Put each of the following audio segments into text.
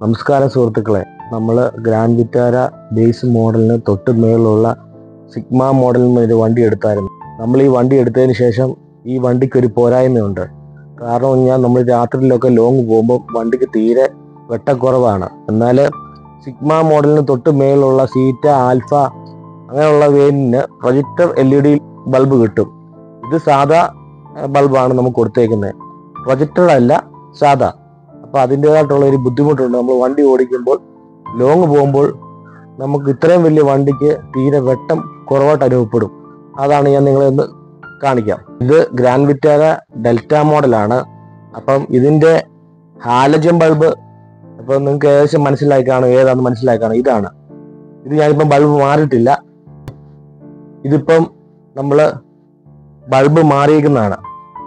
നമസ്കാരം സുഹൃത്തുക്കളെ നമ്മൾ ഗ്രാൻഡ് വിറ്റാര ബേസ് മോഡലിന് തൊട്ട് മേളിലുള്ള സിഗ്മ മോഡലിൽ ഒരു വണ്ടി എടുത്തായിരുന്നു നമ്മൾ ഈ വണ്ടി എടുത്തതിന് ശേഷം ഈ വണ്ടിക്ക് ഒരു പോരായ്മയുണ്ട് കാരണം പറഞ്ഞാൽ നമ്മൾ രാത്രിയിലൊക്കെ ലോങ് പോകുമ്പോൾ വണ്ടിക്ക് തീരെ വെട്ടക്കുറവാണ് എന്നാൽ സിഗ്മ മോഡലിന് തൊട്ട് മേളിലുള്ള സീറ്റ ആൽഫ അങ്ങനെയുള്ള വേരിന് projector L E D bulb കിട്ടും ഇത് സാധാ ഏഹ്, ബൾബാണ് നമുക്ക് കൊടുത്തേക്കുന്നത് പ്രൊജക്ടർ അല്ല സാധാ അപ്പൊ അതിൻ്റെതായിട്ടുള്ള ഒരു ബുദ്ധിമുട്ടുണ്ട് നമ്മൾ വണ്ടി ഓടിക്കുമ്പോൾ ലോങ് പോകുമ്പോൾ നമുക്ക് ഇത്രയും വലിയ വണ്ടിക്ക് തീരെ വെട്ടം കുറവായിട്ട് അനുഭവപ്പെടും അതാണ് ഞാൻ നിങ്ങളെ ഒന്ന് കാണിക്കാം ഇത് ഗ്രാൻഡ് വിറ്റാര ഡെൽറ്റ മോഡലാണ് അപ്പം ഇതിന്റെ ഹാലജൻ ബൾബ് അപ്പൊ നിങ്ങൾക്ക് ഏകദേശം മനസ്സിലായി കാണും ഏതാണെന്ന് മനസ്സിലായി കാണും ഇതാണ് ഇത് ഞാനിപ്പം ബൾബ് മാറിയിട്ടില്ല ഇതിപ്പം നമ്മള് ബൾബ് മാറിയിരിക്കുന്നതാണ്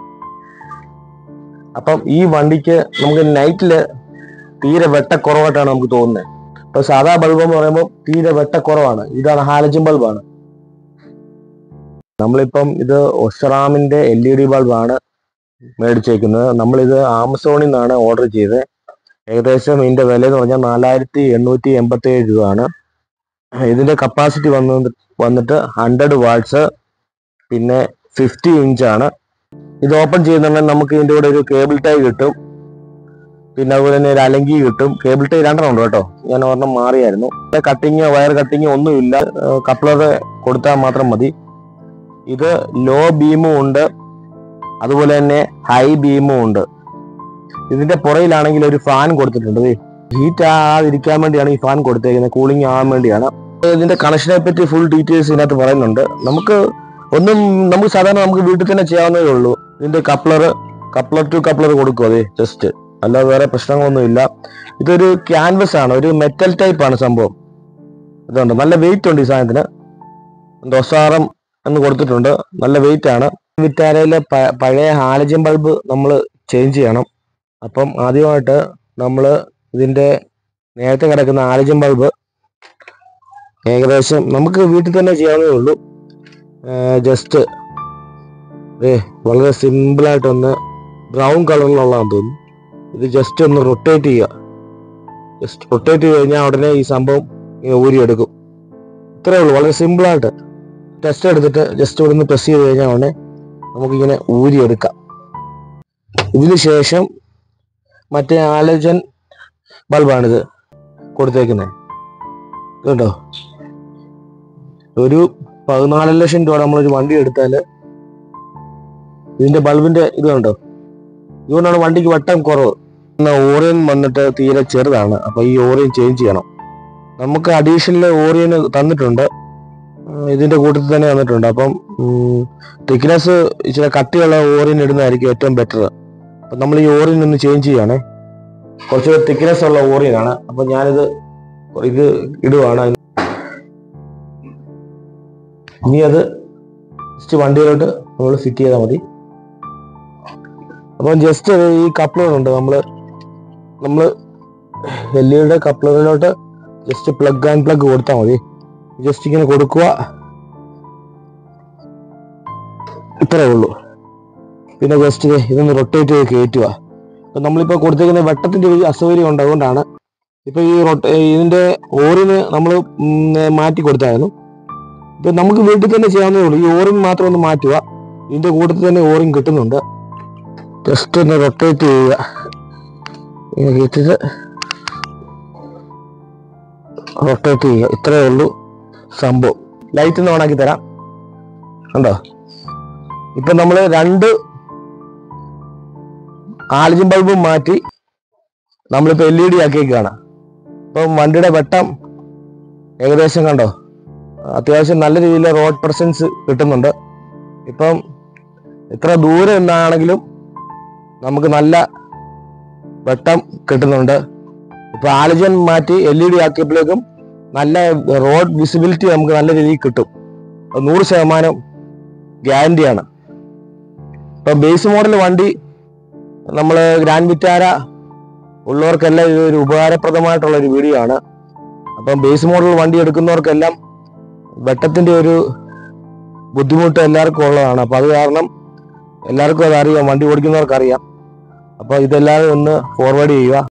അപ്പം ഈ വണ്ടിക്ക് നമുക്ക് നൈറ്റില് തീരെ വെട്ടക്കുറവായിട്ടാണ് നമുക്ക് തോന്നുന്നത് ഇപ്പൊ സാധാ ബൾബ് എന്ന് പറയുമ്പോൾ തീരെ വെട്ടക്കുറവാണ് ഇതാണ് ഹാലജൻ ബൾബാണ് നമ്മളിപ്പം ഇത് ഒഷറാമിന്റെ എൽ ഇ ഡി ബൾബാണ് മേടിച്ചേക്കുന്നത് നമ്മളിത് ആമസോണിൽ നിന്നാണ് ഓർഡർ ചെയ്തത് ഏകദേശം ഇതിന്റെ വില എന്ന് പറഞ്ഞാൽ നാലായിരത്തി എണ്ണൂറ്റി എൺപത്തി ഏഴ് രൂപയാണ് ഇതിന്റെ കപ്പാസിറ്റി വന്ന് വന്നിട്ട് ഹൺഡ്രഡ് വാട്ട്സ് പിന്നെ ഫിഫ്റ്റി ഇഞ്ചാണ് ഇത് ഓപ്പൺ ചെയ്യുന്നുണ്ടെങ്കിൽ നമുക്ക് ഇതിന്റെ കൂടെ ഒരു കേബിൾ ടൈ കിട്ടും പിന്നെ അതുപോലെ തന്നെ ഒരു അലങ്കി കിട്ടും കേബിൾ ടൈ രണ്ടെണ്ണം ഉണ്ട് കേട്ടോ ഞാൻ ഒരെണ്ണം മാറിയായിരുന്നു കട്ടിങ് വയർ കട്ടിങ് ഒന്നുമില്ല കപ്ലർ കൊടുത്താൽ മാത്രം മതി ഇത് ലോ ബീമും ഉണ്ട് അതുപോലെ തന്നെ ഹൈ ബീമും ഉണ്ട് ഇതിന്റെ പുറയിലാണെങ്കിൽ ഒരു ഫാൻ കൊടുത്തിട്ടുണ്ട് ഹീറ്റ് ആകാതിരിക്കാൻ വേണ്ടിയാണ് ഈ ഫാൻ കൊടുത്തേക്കുന്നത് കൂളിംഗ് ആകാൻ വേണ്ടിയാണ് ഇതിന്റെ കണക്ഷനെ പറ്റി ഫുൾ ഡീറ്റെയിൽസ് ഇതിനകത്ത് പറയുന്നുണ്ട് നമുക്ക് ഒന്നും നമുക്ക് സാധാരണ നമുക്ക് വീട്ടിൽ തന്നെ ചെയ്യാവുന്നതേ ഉള്ളൂ ഇതിന്റെ കപ്ലർ കപ്ലർ ടു കപ്ലർ കൊടുക്കും അതെ ജസ്റ്റ് അല്ലാതെ വേറെ പ്രശ്നങ്ങളൊന്നും ഇല്ല ഇതൊരു ക്യാൻവസ് ആണ് ഒരു മെറ്റൽ ടൈപ്പ് ആണ് സംഭവം ഇതുണ്ട് നല്ല വെയിറ്റ് ഉണ്ട് ഈ സാധനത്തിന് ദോസാറം എന്ന് കൊടുത്തിട്ടുണ്ട് നല്ല വെയിറ്റ് ആണ് വിറ്റാരയിലെ പ- പഴയ ഹാലജൻ ബൾബ് നമ്മൾ ചേഞ്ച് ചെയ്യണം അപ്പം ആദ്യമായിട്ട് നമ്മൾ ഇതിന്റെ നേരത്തെ കിടക്കുന്ന ഹാലജൻ ബൾബ് ഏകദേശം നമുക്ക് വീട്ടിൽ തന്നെ ചെയ്യാവുന്നതേ ഉള്ളൂ ജസ്റ്റ് ഏ വളരെ സിമ്പിളായിട്ടൊന്ന് ബ്രൗൺ കളറിലുള്ളതാന്ന് തോന്നുന്നു ഇത് ജസ്റ്റ് ഒന്ന് റൊട്ടേറ്റ് ചെയ്യുക ജസ്റ്റ് റൊട്ടേറ്റ് ചെയ്ത് കഴിഞ്ഞാൽ ഉടനെ ഈ സംഭവം ഇങ്ങനെ ഊരിയെടുക്കും ഇത്രയേ ഉള്ളൂ വളരെ സിമ്പിളായിട്ട് ടെസ്റ്റ് എടുത്തിട്ട് ജസ്റ്റ് ഇവിടെ നിന്ന് പ്രസ് ചെയ്ത് കഴിഞ്ഞാൽ ഉടനെ നമുക്കിങ്ങനെ ഊരിയെടുക്കാം ഇതിന് ശേഷം മറ്റേ ആലജൻ ബൾബാണിത് കൊടുത്തേക്കുന്നത് കേട്ടോ ഒരു പതിനാല് ലക്ഷം രൂപ നമ്മളൊരു വണ്ടി എടുത്താൽ ഇതിന്റെ ബൾബിന്റെ ഇത് കണ്ടോ ഇതുകൊണ്ടാണ് വണ്ടിക്ക് വട്ടം കുറവ് എന്നാ ഓറിയൻ വന്നിട്ട് തീരെ ചെറുതാണ് അപ്പൊ ഈ ഓറിയൻ ചേഞ്ച് ചെയ്യണം നമുക്ക് അഡീഷണൽ ഓറിയൻ തന്നിട്ടുണ്ട് ഉം, ഇതിന്റെ കൂട്ടത്തിൽ തന്നെ തന്നിട്ടുണ്ട് അപ്പം തിക്നെസ് ഇച്ചിരി കട്ടിയുള്ള ഓറിയൻ ഇടുന്നതായിരിക്കും ഏറ്റവും ബെറ്റർ അപ്പൊ നമ്മൾ ഈ ഓറിയൻ ഒന്ന് ചേഞ്ച് ചെയ്യണേ കുറച്ചുകൂടെ തിക്നെസ് ഉള്ള ഓറിയൻ ആണ് അപ്പൊ ഞാനിത് ഇത് ഇടുവാണ് ഇനി അത് ജസ്റ്റ് വണ്ടിയിലോട്ട് നമ്മൾ ഫിറ്റ് ചെയ്താൽ മതി അപ്പം ജസ്റ്റ് ഈ കപ്ലർ ഉണ്ട് നമ്മൾ നമ്മൾ എൽ ഇയുടെ കപ്ലറിലോട്ട് ജസ്റ്റ് പ്ലഗ് ആൻഡ് പ്ലഗ് കൊടുത്താൽ മതി ജസ്റ്റ് ഇങ്ങനെ കൊടുക്കുക ഇത്രേ ഉള്ളൂ പിന്നെ ജസ്റ്റ് ഇതൊന്ന് റൊട്ടേറ്റ് ചെയ്ത് കയറ്റുക അപ്പൊ നമ്മളിപ്പോ കൊടുത്തേക്കുന്ന വെട്ടത്തിന്റെ ഒരു അസൗകര്യം ഉണ്ട് അതുകൊണ്ടാണ് ഇപ്പൊ ഈ റൊട്ട- ഇതിന്റെ ഓറിന് നമ്മൾ മാറ്റി കൊടുത്തായിരുന്നു ഇപ്പൊ നമുക്ക് വീട്ടിൽ തന്നെ ചെയ്യാവുന്നതേ ഉള്ളൂ ഈ ഓറിൻ മാത്രം ഒന്ന് മാറ്റുക ഇതിന്റെ കൂട്ടത്തിൽ തന്നെ ഓറിൻ കിട്ടുന്നുണ്ട് ജസ്റ്റ് ഒന്ന് റൊട്ടേറ്റ് ചെയ്യുക ഇങ്ങനെ കയറ്റിട്ട് റൊട്ടേറ്റ് ചെയ്യുക ഇത്രയേ ഉള്ളൂ സംഭവം ലൈറ്റ് ഒന്ന് ഓണാക്കി തരാം കണ്ടോ ഇപ്പൊ നമ്മൾ രണ്ട് ആലജൻ ബൾബും മാറ്റി നമ്മളിപ്പോ എൽ ഇ ഡി ആക്കിയേക്കാണ് ഇപ്പം വണ്ടിയുടെ വെട്ടം ഏകദേശം കണ്ടോ അത്യാവശ്യം നല്ല രീതിയിൽ റോഡ് പ്രസൻസ് കിട്ടുന്നുണ്ട് ഇപ്പം എത്ര ദൂരെ നിന്നാണെങ്കിലും നമുക്ക് നല്ല വെട്ടം കിട്ടുന്നുണ്ട് ഇപ്പൊ ആലജൻ മാറ്റി എൽ ഇ ഡി ആക്കിയപ്പോഴേക്കും നല്ല റോഡ് വിസിബിലിറ്റി നമുക്ക് നല്ല രീതിയിൽ കിട്ടും അത് നൂറ് ശതമാനം ഗ്യാരണ്ടിയാണ് ഇപ്പൊ ബേസ് മോഡൽ വണ്ടി നമ്മൾ ഗ്രാൻഡ് വിറ്റാര ഉള്ളവർക്കെല്ലാം ഇത് ഒരു ഉപകാരപ്രദമായിട്ടുള്ള ഒരു വീഡിയോ ആണ് അപ്പം ബേസ് മോഡൽ വണ്ടി എടുക്കുന്നവർക്കെല്ലാം വെട്ടത്തിന്റെ ഒരു ബുദ്ധിമുട്ട് എല്ലാവർക്കും ഉള്ളതാണ് അപ്പൊ അത് കാരണം എല്ലാവർക്കും അത് അറിയാം വണ്ടി ഓടിക്കുന്നവർക്ക് അറിയാം അപ്പൊ ഇതെല്ലാവരും ഒന്ന് ഫോർവേഡ് ചെയ്യുക